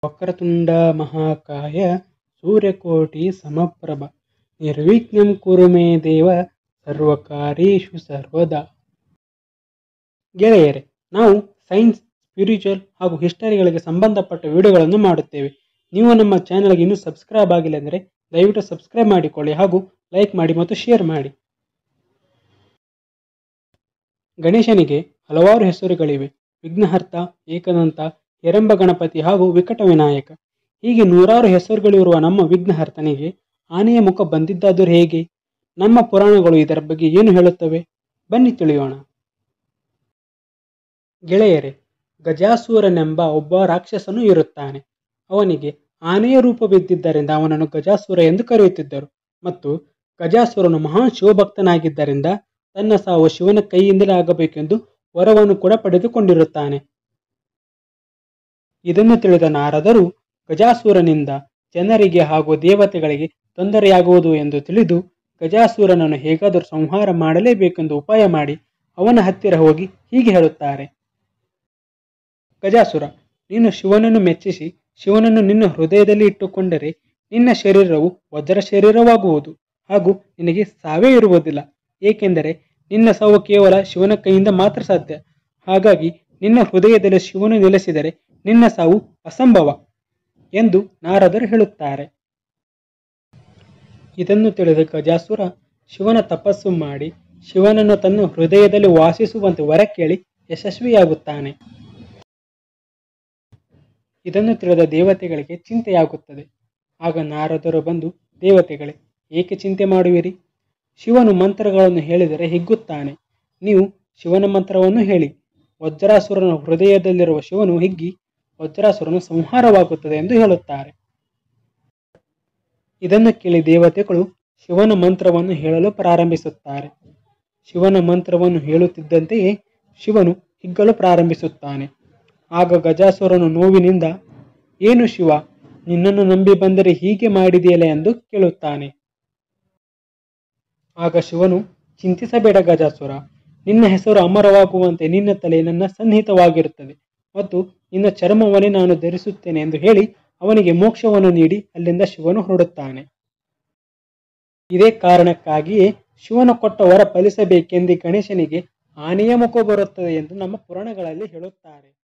ವಕ್ರತುಂಡ ಮಹಾಕಾಯ ಸೂರ್ಯಕೋಟಿ ಸಮಪ್ರಭ ನಿರ್ವಿಘ್ನಂ ಕುರು ಮೇ ದೇವ ಸರ್ವಕಾರ್ಯೇಷು ಸರ್ವದಾ ಗೆಳೆಯರೆ ನಾವು ಸೈನ್ಸ್ ಸ್ಪಿರಿಚುವಲ್ ಹಾಗೂ ಹಿಸ್ಟರಿಗಳಿಗೆ ಸಂಬಂಧಪಟ್ಟ ವಿಡಿಯೋಗಳನ್ನು ಮಾಡುತ್ತೇವೆ ನೀವು ನಮ್ಮ ಚಾನಲ್ಗೆ ಇನ್ನೂ ಸಬ್ಸ್ಕ್ರೈಬ್ ಆಗಿಲ್ಲ ಅಂದರೆ ದಯವಿಟ್ಟು ಸಬ್ಸ್ಕ್ರೈಬ್ ಮಾಡಿಕೊಳ್ಳಿ ಹಾಗೂ ಲೈಕ್ ಮಾಡಿ ಮತ್ತು ಶೇರ್ ಮಾಡಿ ಗಣೇಶನಿಗೆ ಹಲವಾರು ಹೆಸರುಗಳಿವೆ ವಿಘ್ನಹರ್ತ ಏಕದಂತ ಹೆರಂಬ ಗಣಪತಿ ಹಾಗೂ ವಿಕಟ ವಿನಾಯಕ ಹೀಗೆ ನೂರಾರು ಹೆಸರುಗಳಿರುವ ನಮ್ಮ ವಿಘ್ನಹರ್ತನಿಗೆ ಆನೆಯ ಮುಖ ಬಂದಿದ್ದಾದರೂ ಹೇಗೆ ನಮ್ಮ ಪುರಾಣಗಳು ಇದರ ಬಗ್ಗೆ ಏನು ಹೇಳುತ್ತವೆ ಬನ್ನಿ ತಿಳಿಯೋಣ ಗೆಳೆಯರೆ ಗಜಾಸೂರನೆಂಬ ಒಬ್ಬ ರಾಕ್ಷಸನು ಇರುತ್ತಾನೆ ಅವನಿಗೆ ಆನೆಯ ರೂಪವಿದ್ದಿದ್ದರಿಂದ ಅವನನ್ನು ಗಜಾಸುರ ಎಂದು ಕರೆಯುತ್ತಿದ್ದರು ಮತ್ತು ಗಜಾಸುರನು ಮಹಾನ್ ಶಿವಭಕ್ತನಾಗಿದ್ದರಿಂದ ತನ್ನ ಸಾವು ಶಿವನ ಕೈಯಿಂದಲೇ ಆಗಬೇಕೆಂದು ವರವನ್ನು ಕೂಡ ಪಡೆದುಕೊಂಡಿರುತ್ತಾನೆ ಇದನ್ನು ತಿಳಿದ ನಾರದರು ಗಜಾಸುರನಿಂದ ಜನರಿಗೆ ಹಾಗೂ ದೇವತೆಗಳಿಗೆ ತೊಂದರೆಯಾಗುವುದು ಎಂದು ತಿಳಿದು ಗಜಾಸುರನನ್ನು ಹೇಗಾದರೂ ಸಂಹಾರ ಮಾಡಲೇಬೇಕೆಂದು ಉಪಾಯ ಮಾಡಿ ಅವನ ಹತ್ತಿರ ಹೋಗಿ ಹೀಗೆ ಹೇಳುತ್ತಾರೆ ಗಜಾಸುರ ನೀನು ಶಿವನನ್ನು ಮೆಚ್ಚಿಸಿ ಶಿವನನ್ನು ನಿನ್ನ ಹೃದಯದಲ್ಲಿ ಇಟ್ಟುಕೊಂಡರೆ ನಿನ್ನ ಶರೀರವು ವಜ್ರ ಶರೀರವಾಗುವುದು ಹಾಗೂ ನಿನಗೆ ಸಾವೇ ಇರುವುದಿಲ್ಲ ಏಕೆಂದರೆ ನಿನ್ನ ಸಾವು ಕೇವಲ ಶಿವನ ಕೈಯಿಂದ ಮಾತ್ರ ಸಾಧ್ಯ ಹಾಗಾಗಿ ನಿನ್ನ ಹೃದಯದಲ್ಲಿ ಶಿವನು ನೆಲೆಸಿದರೆ ನಿನ್ನ ಸಾವು ಅಸಂಭವ ಎಂದು ನಾರದರು ಹೇಳುತ್ತಾರೆ ಇದನ್ನು ತಿಳಿದ ಗಜಾಸುರ ಶಿವನ ತಪಸ್ಸು ಮಾಡಿ ಶಿವನನ್ನು ತನ್ನ ಹೃದಯದಲ್ಲಿ ವಾಸಿಸುವಂತೆ ವರ ಕೇಳಿ ಯಶಸ್ವಿಯಾಗುತ್ತಾನೆ ಇದನ್ನು ತಿಳಿದ ದೇವತೆಗಳಿಗೆ ಚಿಂತೆಯಾಗುತ್ತದೆ ಆಗ ನಾರದರು ಬಂದು ದೇವತೆಗಳೇ ಏಕೆ ಚಿಂತೆ ಮಾಡುವಿರಿ ಶಿವನು ಮಂತ್ರಗಳನ್ನು ಹೇಳಿದರೆ ಹಿಗ್ಗುತ್ತಾನೆ ನೀವು ಶಿವನ ಮಂತ್ರವನ್ನು ಹೇಳಿ ವಜ್ರಾಸುರನ ಹೃದಯದಲ್ಲಿರುವ ಶಿವನು ಹಿಗ್ಗಿ ವಜ್ರಾಸುರನು ಸಂಹಾರವಾಗುತ್ತದೆ ಎಂದು ಹೇಳುತ್ತಾರೆ ಇದನ್ನು ಕೇಳಿ ದೇವತೆಗಳು ಶಿವನ ಮಂತ್ರವನ್ನು ಹೇಳಲು ಪ್ರಾರಂಭಿಸುತ್ತಾರೆ ಶಿವನ ಮಂತ್ರವನ್ನು ಹೇಳುತ್ತಿದ್ದಂತೆಯೇ ಶಿವನು ಹಿಗ್ಗಲು ಪ್ರಾರಂಭಿಸುತ್ತಾನೆ ಆಗ ಗಜಾಸುರನು ನೋವಿನಿಂದ ಏನು ಶಿವ ನಿನ್ನನ್ನು ನಂಬಿ ಬಂದರೆ ಹೀಗೆ ಮಾಡಿದೆಯಲ್ಲ ಎಂದು ಕೇಳುತ್ತಾನೆ ಆಗ ಶಿವನು ಚಿಂತಿಸಬೇಡ ಗಜಾಸುರ ನಿನ್ನ ಹೆಸರು ಅಮರವಾಗುವಂತೆ ನಿನ್ನ ತಲೆ ನನ್ನ ಸನ್ನಿಹಿತವಾಗಿರುತ್ತದೆ ಮತ್ತು ನಿನ್ನ ಚರ್ಮವನ್ನೇ ನಾನು ಧರಿಸುತ್ತೇನೆ ಎಂದು ಹೇಳಿ ಅವನಿಗೆ ಮೋಕ್ಷವನ್ನು ನೀಡಿ ಅಲ್ಲಿಂದ ಶಿವನು ಹೊರಡುತ್ತಾನೆ ಇದೇ ಕಾರಣಕ್ಕಾಗಿಯೇ ಶಿವನು ಕೊಟ್ಟ ವರ ಫಲಿಸಬೇಕೆಂದು ಗಣೇಶನಿಗೆ ಆನೆಯ ಮುಖ ಬರುತ್ತದೆ ಎಂದು ನಮ್ಮ ಪುರಾಣಗಳಲ್ಲಿ ಹೇಳುತ್ತಾರೆ